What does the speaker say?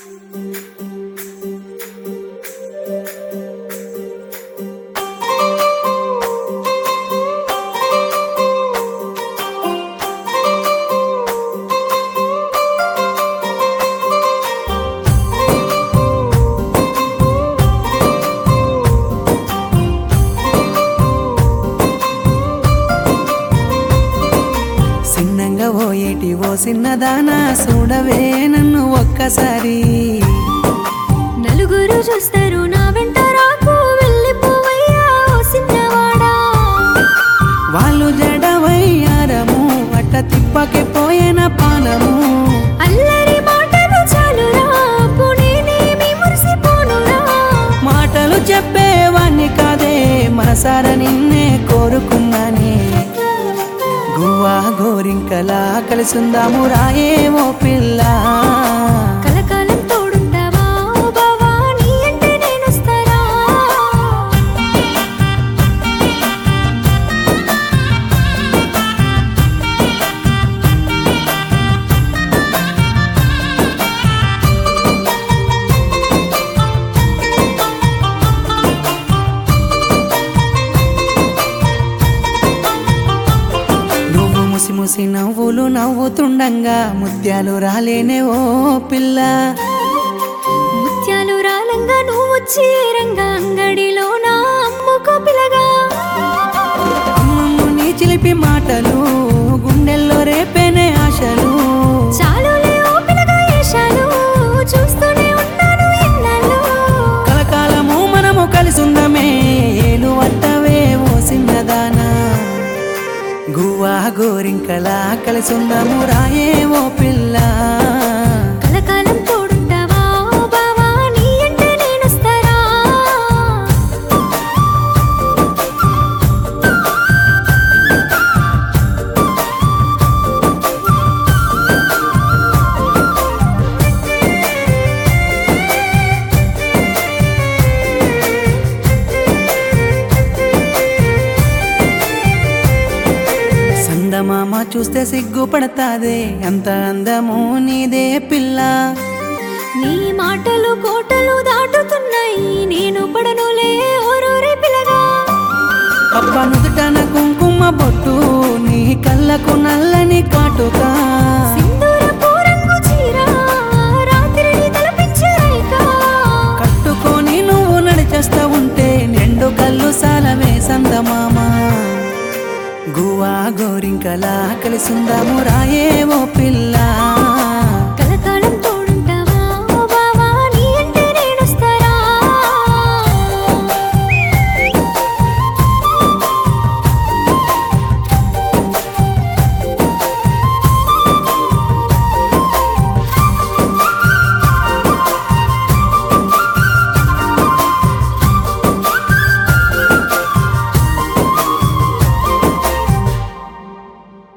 సిన్నంగా పోయేటి ఓ చిన్నదానా చూడవే నన్ను ఒక్కసారి నలుగురు చూస్తారు నా వెంట రాకు వెళ్ళిపోవయ్యా ఓ సిన్నవాడా వాళ్ళు జడవయ్యారము అట్ట తిప్పకి పోయిన పానము అల్లరి మాటలు చాలురా పునేనేమి మురిసిపోనురా మాటలు చెప్పేవాణ్ణి కాదే మనసార నిన్నే కోరుకున్నానే గువ్వా గోరింకలా కలిసుందాము రాయే ఓ పిల్ల కలకాలం తోడుంటావా ఓ బావా నీ అంటే నేనొస్తారా నువ్వు ముసి ముసి నవ్వులు నవ్వుతుండంగా ముత్యాలు రాలేనే ఓ పిల్ల ముత్యాలు రాలంగా నువ్వు వచ్చి రంగా అంగడిలో నా అమ్ముకో పిలగా అమ్మమ్మ నీ చిలిపి మాటలు గుండెల్లో రేపేనే ఆశలు చాలులే ఓ పిలగా ఏషాలు చూస్తూనే ఉన్నాను ఎన్నాళ్ళు కలకాలము మనము కలిసుందమే ఏలు వట్టవే ఓ చిన్నదానా గువ్వా గోరింకలా కలిసుందాము రాయే ఓ పిల్ల కలకాలం తోడుంటావా ఓ బావా నీ అంటే నేనొస్తారా సందమామ చూస్తే సిగ్గుపడతాదే ఎంత అందము నీదే పిల్ల నీ మాటలు కోటలు దాటుతున్నాయి నేను పడనులే ఓరోరే పిలగా అబ్బ నుదుటన కుంకుమ బొట్టు నీ కళ్ళకు నల్లని కాటుకా సింధూరపు రంగు చీర రాత్రిని తలపించే రేఖ కట్టుకొని నువ్వు నడిచేస్తా ఉంటే నిండు కళ్ళు సాలవే సందమామ గువా గోరింకలా కలిసిందాము రాయే ఓ పిల్ల